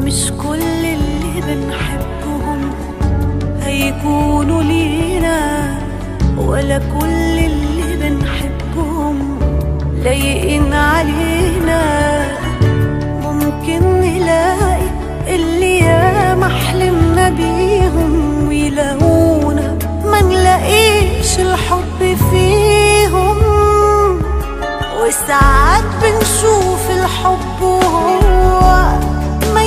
مش كل اللي بنحبهم هيكونوا لينا ولا كل اللي بنحبهم لايقين علينا ممكن نلاقي اللي ياما حلمنا بيهم ويلاقونا ما نلاقيش الحب فيهم وساعات بنشوف